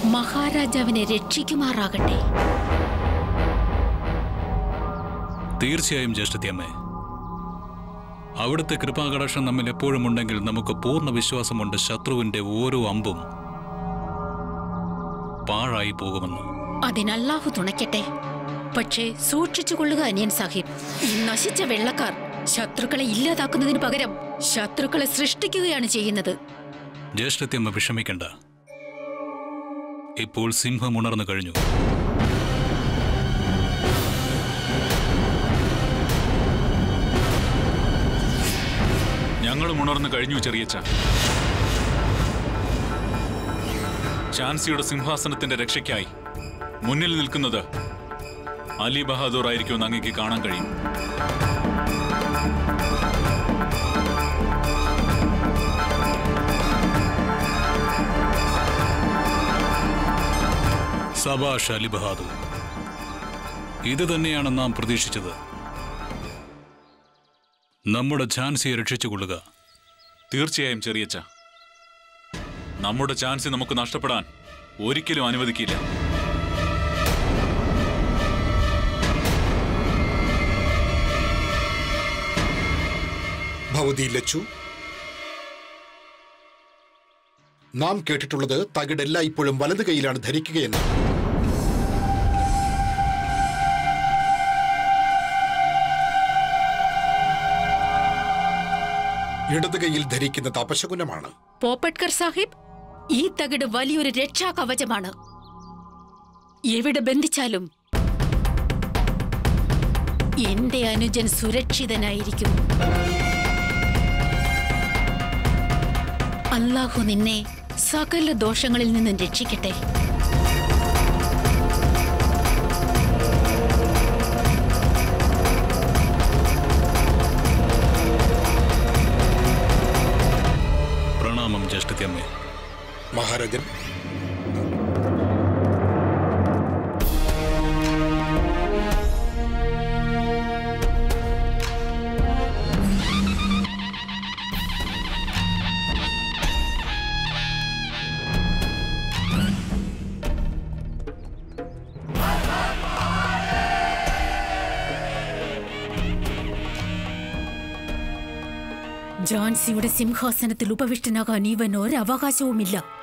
മഹാരാജാവിനെ രക്ഷിക്കുമാറാകട്ടെ തീർച്ചയായും ജ്യേഷ്ഠത്തിയമ്മേ അവിടുത്തെ കൃപാകടാക്ഷം നമ്മിൽ എപ്പോഴും ഉണ്ടെങ്കിൽ നമുക്ക് പൂർണ്ണ വിശ്വാസമുണ്ട് ശത്രുവിന്റെ ഓരോ അമ്പും പാഴായി പോകുമെന്ന് അതിനല്ലാഹു തുണയ്ക്കട്ടെ പക്ഷേ സൂക്ഷിച്ചുകൊള്ളുക അനിയൻ സാഹിബ് ഈ നശിച്ച വെള്ളക്കാർ ശത്രുക്കളെ ഇല്ലാതാക്കുന്നതിന് പകരം ശത്രുക്കളെ സൃഷ്ടിക്കുകയാണ് ചെയ്യുന്നത് ജ്യേഷ്ഠത്തിയമ്മ വിഷമിക്കണ്ട ഇപ്പോൾ സിംഹം ഉണർന്നു കഴിഞ്ഞു ഞങ്ങളും ഉണർന്നു കഴിഞ്ഞു ചെറിയച്ച ഝാൻസിയുടെ സിംഹാസനത്തിന്റെ രക്ഷയ്ക്കായി മുന്നിൽ നിൽക്കുന്നത് അലി ബഹാദൂർ ആയിരിക്കുമെന്ന് അങ്ങേക്ക് കാണാൻ കഴിയും സബാഷ് അലി ബഹാദൂർ ഇത് തന്നെയാണ് നാം പ്രതീക്ഷിച്ചത് നമ്മുടെ ഝാൻസിയെ രക്ഷിച്ചുകൊള്ളുക തീർച്ചയായും ചെറിയച്ച നമ്മുടെ ചാൻസ് നമുക്ക് നഷ്ടപ്പെടാൻ ഒരിക്കലും അനുവദിക്കില്ല ഭവതി ലച്ചു നാം കേട്ടിട്ടുള്ളത് തകിടെല്ലാം ഇപ്പോഴും വലത് കൈയിലാണ് ധരിക്കുകയെന്ന് ഇടത് കൈയിൽ ധരിക്കുന്നത് അപശകുനമാണ് പോപ്പട്കർ സാഹിബ് ഈ തകിട് വലിയൊരു രക്ഷാ കവചമാണ് എവിടെ ബന്ധിച്ചാലും എന്റെ അനുജൻ സുരക്ഷിതനായിരിക്കും അല്ലാഹു നിന്നെ സകല ദോഷങ്ങളിൽ നിന്നും രക്ഷിക്കട്ടെ പ്രണാമം ജ്യേഷ്ഠത്തിയമ്മേ മഹാരാജൻ ജോൺസിയുടെ സിംഹാസനത്തിൽ ഉപവിഷ്ടനാകാൻ ഇവൻ ഒരവകാശവുമില്ല